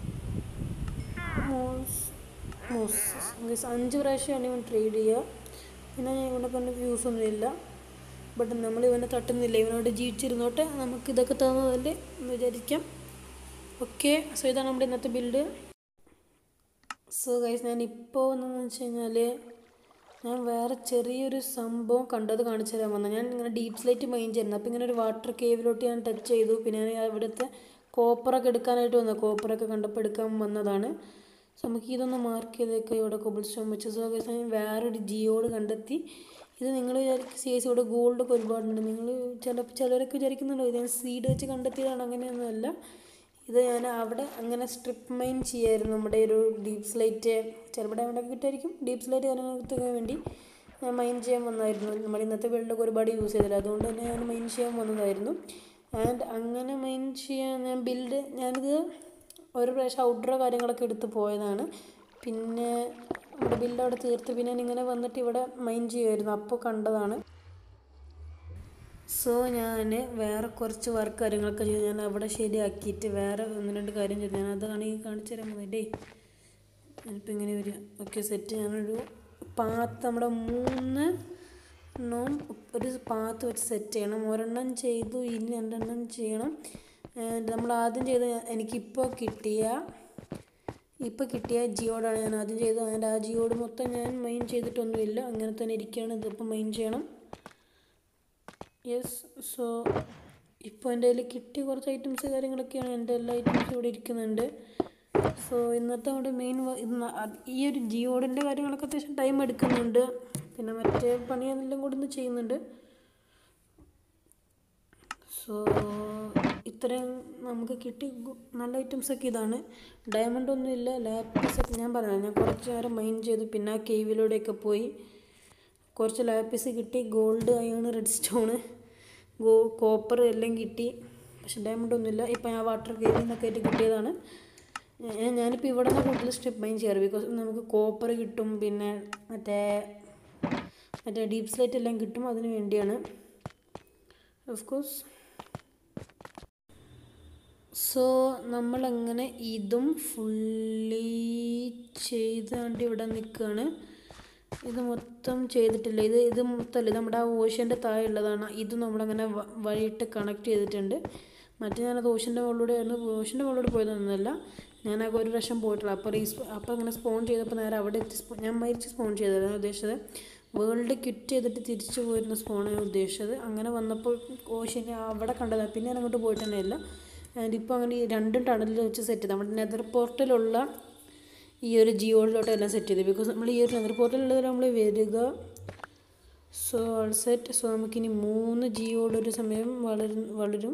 moss moss means അഞ്ച് പ്രാവശ്യമാണ് ഇവൻ ട്രേഡ് ചെയ്യുക പിന്നെ ഇവനെ കൊണ്ട് വ്യൂസ് ഒന്നുമില്ല ബട്ട് നമ്മൾ ഇവനെ തട്ടുന്നില്ല ഇവനോട് ജീവിച്ചിരുന്നോട്ടെ നമുക്ക് ഇതൊക്കെ തന്നതല്ലേ എന്ന് വിചാരിക്കാം ഓക്കെ സോ ഇതാണ് നമ്മുടെ ഇന്നത്തെ ബിൽഡ് സോ ഗൈസ് ഞാൻ ഇപ്പോൾ വന്നതെന്ന് വെച്ച് കഴിഞ്ഞാൽ ഞാൻ വേറെ ചെറിയൊരു സംഭവം കണ്ടത് കാണിച്ചു തരാൻ വന്നത് ഞാൻ ഇങ്ങനെ ഡീപ്പ് സ്ലൈറ്റ് മൈൻഡ് ചെയ്യുന്നത് അപ്പോൾ ഇങ്ങനെ ഒരു വാട്ടർ കേവിലോട്ട് ഞാൻ ടച്ച് ചെയ്തു പിന്നെ ഞാൻ ഇവിടുത്തെ കോപ്പറൊക്കെ എടുക്കാനായിട്ട് വന്നു കോപ്പറൊക്കെ കണ്ടപ്പോൾ എടുക്കാൻ വന്നതാണ് സോ നമുക്ക് ഇതൊന്ന് മാർക്ക് ചെയ്തേക്കാം ഇവിടെ കൊബിൾ സ്റ്റോൺ വെച്ച് സോ ഗൈസ് ഞാൻ വേറൊരു ജിയോട് കണ്ടെത്തി ഇത് നിങ്ങൾ വിചാരിക്കും സി എസ് ഇവിടെ ഗോൾഡൊക്കെ ഒരുപാടുണ്ട് നിങ്ങൾ ചില ചിലരൊക്കെ വിചാരിക്കുന്നുണ്ടോ ഇത് ഞാൻ സീഡ് വെച്ച് കണ്ടെത്തിയതാണ് അങ്ങനെയൊന്നുമല്ല ഇത് ഞാൻ അവിടെ അങ്ങനെ സ്ട്രിപ്പ് മൈൻ ചെയ്യായിരുന്നു നമ്മുടെ ഒരു ഡീപ്പ് സ്ലൈറ്റ് ചിലപ്പോൾ ഡയമണ്ടൊക്കെ കിട്ടുമായിരിക്കും ഡീപ്പ് സ്ലൈറ്റ് കാര്യങ്ങൾക്ക് വേണ്ടി ഞാൻ മൈൻ ചെയ്യാൻ വന്നായിരുന്നു നമ്മൾ ഇന്നത്തെ ബിൽഡൊക്കെ ഒരുപാട് യൂസ് ചെയ്തില്ല അതുകൊണ്ട് തന്നെ ഞാൻ മൈൻ ചെയ്യാൻ വന്നതായിരുന്നു ആൻഡ് അങ്ങനെ മൈൻ ചെയ്യാൻ ഞാൻ ബിൽഡ് ഞാനിത് ഒരു പ്രാവശ്യം ഔട്ട്ഡോർ കാര്യങ്ങളൊക്കെ എടുത്ത് പോയതാണ് പിന്നെ നമ്മുടെ ബിൽഡ് അവിടെ തീർത്ത് പിന്നെ ഞാൻ ഇങ്ങനെ വന്നിട്ട് ഇവിടെ മൈൻ ചെയ്യുമായിരുന്നു അപ്പോൾ കണ്ടതാണ് സോ ഞാൻ വേറെ കുറച്ച് വർക്ക് കാര്യങ്ങളൊക്കെ ചെയ്ത് ഞാൻ അവിടെ ശരിയാക്കിയിട്ട് വേറെ ഒന്ന് രണ്ട് കാര്യം ചെയ്തു ഞാൻ അതാണ് ഈ കാണിച്ചു തരാൻ പോകുന്നത് ഞാനിപ്പോൾ ഇങ്ങനെ വരിക ഓക്കെ സെറ്റ് ഞാനൊരു പാത്ത് നമ്മുടെ മൂന്ന് എണ്ണവും ഒരു പാത്ത് വെച്ച് സെറ്റ് ചെയ്യണം ഒരെണ്ണം ചെയ്തു ഇനി രണ്ടെണ്ണം ചെയ്യണം And നമ്മൾ ആദ്യം ചെയ്ത എനിക്കിപ്പോൾ കിട്ടിയ ഇപ്പോൾ കിട്ടിയ ജിയോടാണ് ഞാൻ ആദ്യം ചെയ്തത് ആൻഡ് ആ ജിയോട് മൊത്തം ഞാൻ മൈൻ ചെയ്തിട്ടൊന്നുമില്ല അങ്ങനെ തന്നെ ഇരിക്കുകയാണ് ഇതിപ്പോൾ മൈൻ ചെയ്യണം യെസ് സോ ഇപ്പോൾ എൻ്റെ കയ്യിൽ കിട്ടിയ കുറച്ച് ഐറ്റംസ് കാര്യങ്ങളൊക്കെയാണ് എൻ്റെ എല്ലാ ഐറ്റംസും ഇവിടെ ഇരിക്കുന്നുണ്ട് സോ ഇന്നത്തെ നമ്മുടെ മെയിൻ ഈ ഒരു ജിയോഡിൻ്റെ കാര്യങ്ങളൊക്കെ അത്യാവശ്യം ടൈം എടുക്കുന്നുണ്ട് പിന്നെ മറ്റേ പണിയെല്ലാം കൂടി ഒന്ന് ചെയ്യുന്നുണ്ട് സോ ഇത്രയും നമുക്ക് കിട്ടി ഗു- നല്ല ഐറ്റംസ് ഒക്കെ ഇതാണ് ഡയമണ്ട് ഒന്നും ഇല്ല ലാപ്പീസ് ഒക്കെ ഞാൻ പറഞ്ഞു ഞാൻ കുറച്ച് നേരം മൈൻഡ് ചെയ്തു പിന്നെ ആ കേവിലൂടെയൊക്കെ പോയി കുറച്ച് ലാപ്പീസ് കിട്ടി ഗോൾഡ് അയൺ റെഡ് സ്റ്റോണ് ഗോ കോപ്പർ എല്ലാം കിട്ടി പക്ഷെ ഡയമണ്ട് ഒന്നുമില്ല ഇപ്പം ഞാൻ വാട്ടർ കേവിൽ നിന്നൊക്കെ ആയിട്ട് കിട്ടിയതാണ് ഞാൻ- ഞാനിപ്പോൾ ഇവിടെ നിന്ന് കൂടുതൽ സ്റ്റെപ്പ് മൈൻ ചെയ്യാറ് ബിക്കോസ് നമുക്ക് കോപ്പർ കിട്ടും പിന്നെ മറ്റേ മറ്റേ ഡീപ് സ്ലൈറ്റ് എല്ലാം കിട്ടും അതിന് വേണ്ടിയാണ് ഓഫ് കോഴ്സ് സോ നമ്മളങ്ങനെ ഇതും ഫുള്ളി ചെയ്താണ്ട് ഇവിടെ നിൽക്കുകയാണ് ഇത് മൊത്തം ചെയ്തിട്ടില്ല ഇത് ഇത് മൊത്തമല്ല ഇത് നമ്മുടെ ആ ഓഷ്യൻ്റെ താഴെ ഉള്ളതാണ് ഇത് നമ്മളങ്ങനെ വ- വഴിയിട്ട് കണക്ട് ചെയ്തിട്ടുണ്ട് മറ്റേ ഞാനത് ഓഷ്യൻ്റെ മുകളിലൂടെ ആയിരുന്നു ഓഷ്യൻ്റെ മുകളിലൂടെ പോയതൊന്നുമല്ല ഞാനൊക്കെ ഒരു പ്രാവശ്യം പോയിട്ടുള്ള അപ്പോൾ റീ അപ്പോൾ അങ്ങനെ സ്പോൺ ചെയ്തപ്പോൾ നേരെ അവിടെ എത്തി സ്പോ- ഞാൻ മരിച്ച് സ്പോൺ ചെയ്തതാണ് ഉദ്ദേശിച്ചത് വേൾഡ് ക്വിറ്റ് ചെയ്തിട്ട് തിരിച്ചു പോയിരുന്ന സ്പോണാണ് ഞാൻ ഉദ്ദേശിച്ചത് അങ്ങനെ വന്നപ്പോൾ ഓഷ്യനെ അവിടെ കണ്ടതാണ് പിന്നെ ഞാൻ അങ്ങോട്ട് പോയിട്ട് തന്നെ ഇല്ല ആൻഡ് ഇപ്പോൾ അങ്ങനെ ഈ രണ്ടും ടണലിൽ വെച്ച് സെറ്റ് ചെയ്ത് നമ്മുടെ നെതർ പോർട്ടലുള്ള ഈ ഒരു ജിയോയിലോട്ട് എല്ലാം സെറ്റ് ചെയ്ത് ബിക്കോസ് നമ്മൾ ഈ ഒരു നെതർ പോർട്ടലുള്ളത് നമ്മൾ വരിക സോ ഓൾ സെറ്റ് സോ നമുക്കിനി മൂന്ന് ജിയോയുടെ ഒരു സമയം വളരും വളരും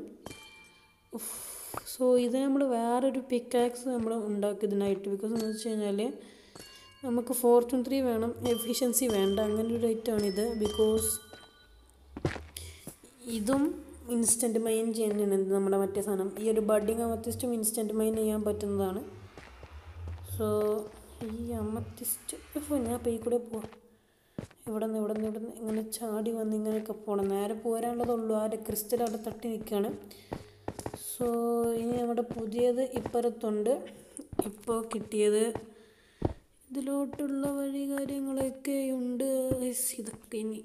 സോ ഇത് നമ്മൾ വേറൊരു പിക്കാക്സ് നമ്മൾ ഉണ്ടാക്കി ഇതിനായിട്ട് ബിക്കോസ് എന്ന് വെച്ച് കഴിഞ്ഞാൽ നമുക്ക് ഫോർച്യൂൺ ത്രീ വേണം എഫിഷ്യൻസി വേണ്ട അങ്ങനെ ഒരു ഐറ്റമാണിത് ബിക്കോസ് ഇതും ഇൻസ്റ്റൻറ്റ് മൈൻ ചെയ്യുന്നതാണ് ഇത് നമ്മുടെ മറ്റേ സാധനം ഈ ഒരു ബഡിങ് അമത്തിസ്റ്റും ഇൻസ്റ്റൻറ്റ് മൈൻ ചെയ്യാൻ പറ്റുന്നതാണ് സോ ഈ അമത്തിസ്റ്റ് ഓ ഞാൻ ഇപ്പോൾ ഈ കൂടെ പോവാം ഇവിടെ നിന്ന് ഇവിടെ നിന്ന് ഇവിടെ നിന്ന് ഇങ്ങനെ ചാടി വന്ന് ഇങ്ങനെയൊക്കെ പോകണം നേരെ പോരാനുള്ളതുള്ളൂ ആ ക്രിസ്റ്റൽ അവിടെ തട്ടി നിൽക്കുകയാണ് സോ ഇനി നമ്മുടെ പുതിയത് ഇപ്പുറത്തുണ്ട് ഇപ്പോൾ കിട്ടിയത് ഇതിലോട്ടുള്ള വഴി കാര്യങ്ങളൊക്കെ ഉണ്ട് ഗയ്സ്, ഇതൊക്കെ ഇനി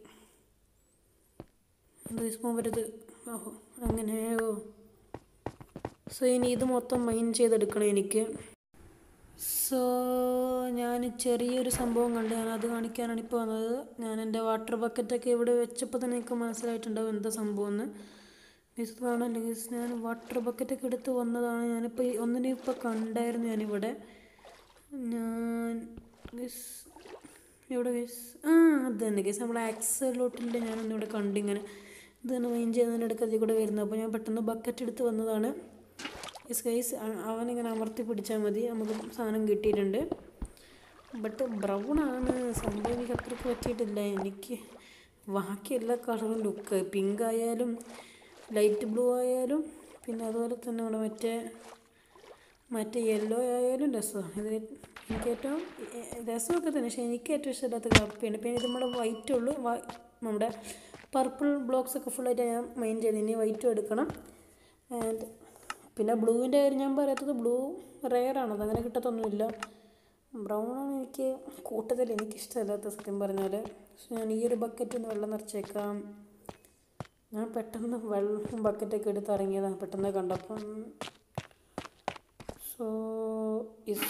എന്താ പോകാൻ പറ്റത് ഓഹോ അങ്ങനെയോ സോ ഇനി ഇത് മൊത്തം മൈൻ ചെയ്തെടുക്കണം എനിക്ക് സോ ഞാൻ ചെറിയൊരു സംഭവം കണ്ട് ഞാൻ അത് കാണിക്കാനാണ് ഇപ്പോൾ വന്നത് ഞാൻ എൻ്റെ വാട്ടർ ബക്കറ്റൊക്കെ ഇവിടെ വെച്ചപ്പോൾ തന്നെ എനിക്ക് മനസ്സിലായിട്ടുണ്ടാവും എന്താ സംഭവം എന്ന് മിസ് കാണല്ലേ ഗീസ് ഞാൻ വാട്ടർ ബക്കറ്റൊക്കെ എടുത്ത് വന്നതാണ് ഞാനിപ്പോൾ ഈ- ഒന്നിനെ ഇപ്പോൾ കണ്ടായിരുന്നു ഞാനിവിടെ ഞാൻ ഗീസ് എവിടെ ഗീസ് ആ അത് തന്നെ ഗീസ് നമ്മുടെ ആക്സലോട്ടിൻ്റെ ഞാനൊന്നിവിടെ കണ്ടിങ്ങനെ ഇത് തന്നെ മൈൻ ചെയ്യുന്നതിനിടയ്ക്ക് അതിൽ കൂടെ വരുന്നത് അപ്പോൾ ഞാൻ പെട്ടെന്ന് ബക്കറ്റ് എടുത്ത് വന്നതാണ് യെസ് ഗൈസ് അവനിങ്ങനെ അമർത്തി പിടിച്ചാൽ മതി നമുക്ക് സാധനം കിട്ടിയിട്ടുണ്ട് ബട്ട് ബ്രൗൺ ആണ് സംഭവം എനിക്ക് അത്രയ്ക്ക് പറ്റിയിട്ടില്ല എനിക്ക് ബാക്കി എല്ലാ കളറും ലുക്ക് പിങ്ക് ആയാലും ലൈറ്റ് ബ്ലൂ ആയാലും പിന്നെ അതുപോലെ തന്നെ നമ്മുടെ മറ്റേ മറ്റേ യെല്ലോ ആയാലും രസമാണ് ഇത് എനിക്ക് ഏറ്റവും എ- രസമൊക്കെ തന്നെ പക്ഷേ എനിക്ക് ഏറ്റവും ഇഷ്ടമില്ലാത്ത കപ്പിയാണ് പിന്നെ ഇത് നമ്മുടെ വൈറ്റ് ഉള്ളൂ വ- നമ്മുടെ പർപ്പിൾ ബ്ലോക്സ് ഒക്കെ ഫുള്ളായിട്ട് ഞാൻ മൈൻ ചെയ്ത് ഇനി വൈറ്റും എടുക്കണം ആൻഡ് പിന്നെ ബ്ലൂവിൻ്റെ കാര്യം ഞാൻ പറയാത്തത് ബ്ലൂ റെയറാണ് അതങ്ങനെ കിട്ടത്തൊന്നുമില്ല ബ്രൗൺ ആണ് എനിക്ക് കൂട്ടത്തിൽ എനിക്കിഷ്ടമല്ലാത്ത സത്യം പറഞ്ഞാൽ പക്ഷെ ഞാൻ ഈ ഒരു ബക്കറ്റ് ഒന്ന് വെള്ളം നിറച്ചേക്കാം ഞാൻ പെട്ടെന്ന് വെള്ളം ബക്കറ്റൊക്കെ എടുത്ത് ഇറങ്ങിയതാണ് പെട്ടെന്ന് കണ്ടപ്പം സോ ഇസ്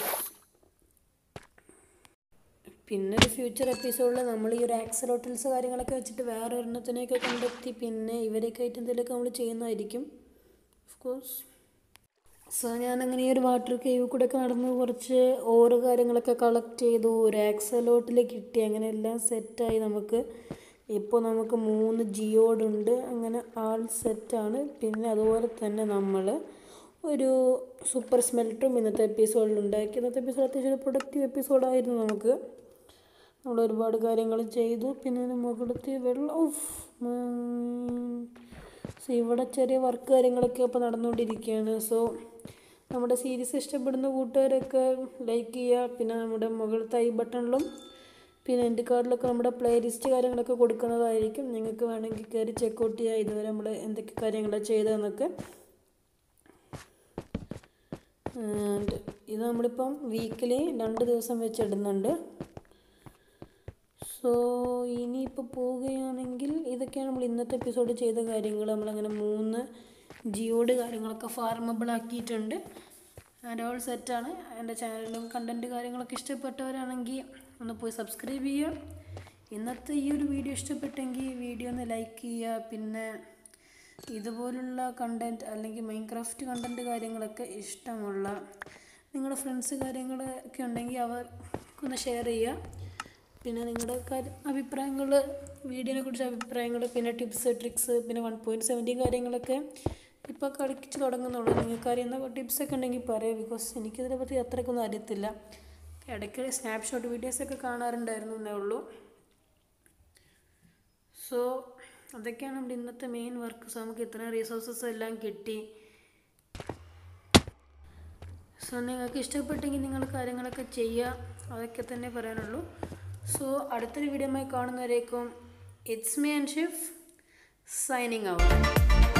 പിന്നെ ഒരു ഫ്യൂച്ചർ എപ്പിസോഡിൽ നമ്മൾ ഈ ഒരു ആക്സലോട്ടൽസ് കാര്യങ്ങളൊക്കെ വെച്ചിട്ട് വേറെ ഒരെണ്ണത്തിനെയൊക്കെ കണ്ടെത്തി പിന്നെ ഇവരെയൊക്കെ ആയിട്ട് എന്തെങ്കിലുമൊക്കെ നമ്മൾ ചെയ്യുന്നതായിരിക്കും ഓഫ് കോഴ്സ് സോ ഞാനങ്ങനെ ഈ ഒരു വാട്ടർ കേവ് കൂടെ ഒക്കെ നടന്ന് കുറച്ച് ഓരോ കാര്യങ്ങളൊക്കെ കളക്ട് ചെയ്തു ഒരു ആക്സലോട്ടിൽ കിട്ടി അങ്ങനെ എല്ലാം സെറ്റായി നമുക്ക് ഇപ്പോൾ നമുക്ക് മൂന്ന് ജിയോഡുണ്ട് അങ്ങനെ ആൾ സെറ്റാണ് പിന്നെ അതുപോലെ തന്നെ നമ്മൾ ഒരു സൂപ്പർ സ്മെൽറ്ററും ഇന്നത്തെ എപ്പിസോഡിൽ ഉണ്ടാക്കി ഇന്നത്തെ എപ്പിസോഡ് അത്യാവശ്യം ഒരു പ്രൊഡക്റ്റീവ് എപ്പിസോഡായിരുന്നു നമുക്ക് നമ്മൾ ഒരുപാട് കാര്യങ്ങൾ ചെയ്തു പിന്നെ അതിന് മുകളിലത്തെ വെള്ളം ഉഫ്, ഉം. സോ ഇവിടെ ചെറിയ വർക്ക് കാര്യങ്ങളൊക്കെ ഇപ്പോൾ നടന്നുകൊണ്ടിരിക്കുകയാണ് സോ നമ്മുടെ സീരീസ് ഇഷ്ടപ്പെടുന്ന കൂട്ടുകാരൊക്കെ ലൈക്ക് ചെയ്യുക പിന്നെ നമ്മുടെ മുകളിലത്തെ ഐ ബട്ടണിലും പിന്നെ എൻ്റെ കാർഡിലൊക്കെ നമ്മുടെ പ്ലേലിസ്റ്റ് കാര്യങ്ങളൊക്കെ കൊടുക്കുന്നതായിരിക്കും നിങ്ങൾക്ക് വേണമെങ്കിൽ കയറി ചെക്കൗട്ട് ചെയ്യുക ഇതുവരെ നമ്മൾ എന്തൊക്കെ കാര്യങ്ങളാണ് ചെയ്തതെന്നൊക്കെ ആൻഡ് ഇത് നമ്മളിപ്പം വീക്കിലി രണ്ട് ദിവസം വെച്ച് ഇടുന്നുണ്ട് സോ ഇനിയിപ്പോൾ പോവുകയാണെങ്കിൽ ഇതൊക്കെയാണ് നമ്മൾ ഇന്നത്തെ എപ്പിസോഡ് ചെയ്ത കാര്യങ്ങൾ നമ്മളങ്ങനെ മൂന്ന് ജിയോഡ് കാര്യങ്ങളൊക്കെ ഫാർമബിൾ ആക്കിയിട്ടുണ്ട് ആൻഡ് ഓൾ സെറ്റാണ് എൻ്റെ ചാനലിലും കണ്ടൻറ്റ് കാര്യങ്ങളൊക്കെ ഇഷ്ടപ്പെട്ടവരാണെങ്കിൽ ഒന്ന് പോയി സബ്സ്ക്രൈബ് ചെയ്യുക ഇന്നത്തെ ഈ ഒരു വീഡിയോ ഇഷ്ടപ്പെട്ടെങ്കിൽ വീഡിയോ ഒന്ന് ലൈക്ക് ചെയ്യുക പിന്നെ ഇതുപോലുള്ള കണ്ടൻറ്റ് അല്ലെങ്കിൽ മൈൻക്രാഫ്റ്റ് കണ്ടൻറ്റ് കാര്യങ്ങളൊക്കെ ഇഷ്ടമുള്ള നിങ്ങളുടെ ഫ്രണ്ട്സ് കാര്യങ്ങളൊക്കെ ഉണ്ടെങ്കിൽ അവർക്കൊന്ന് ഷെയർ ചെയ്യുക പിന്നെ നിങ്ങളുടെ കാര്യം അഭിപ്രായങ്ങൾ വീഡിയോനെ കുറിച്ച് അഭിപ്രായങ്ങൾ പിന്നെ ടിപ്സ് ട്രിക്സ് പിന്നെ വൺ പോയിൻറ്റ് സെവൻറ്റീൻ കാര്യങ്ങളൊക്കെ ഇപ്പോൾ കളിച്ച് തുടങ്ങുന്നുള്ളൂ നിങ്ങൾക്ക് അറിയുന്ന ടിപ്സൊക്കെ ഉണ്ടെങ്കിൽ പറയാം ബിക്കോസ് എനിക്കിതിനെ പറ്റി അത്രയ്ക്കൊന്നും അറിയത്തില്ല ഇടയ്ക്ക് സ്നാപ്ഷോട്ട് വീഡിയോസൊക്കെ കാണാറുണ്ടായിരുന്നു എന്നേ ഉള്ളൂ സോ അതൊക്കെയാണ് നമ്മുടെ ഇന്നത്തെ മെയിൻ വർക്ക് സോ നമുക്ക് ഇത്രയും റിസോഴ്സസ് എല്ലാം കിട്ടി സോ നിങ്ങൾക്ക് ഇഷ്ടപ്പെട്ടെങ്കിൽ നിങ്ങൾ കാര്യങ്ങളൊക്കെ ചെയ്യുക അതൊക്കെ തന്നെ പറയാനുള്ളൂ സോ അടുത്തൊരു വീഡിയോമായി കാണുന്നവരേക്കും it's me and Shif signing out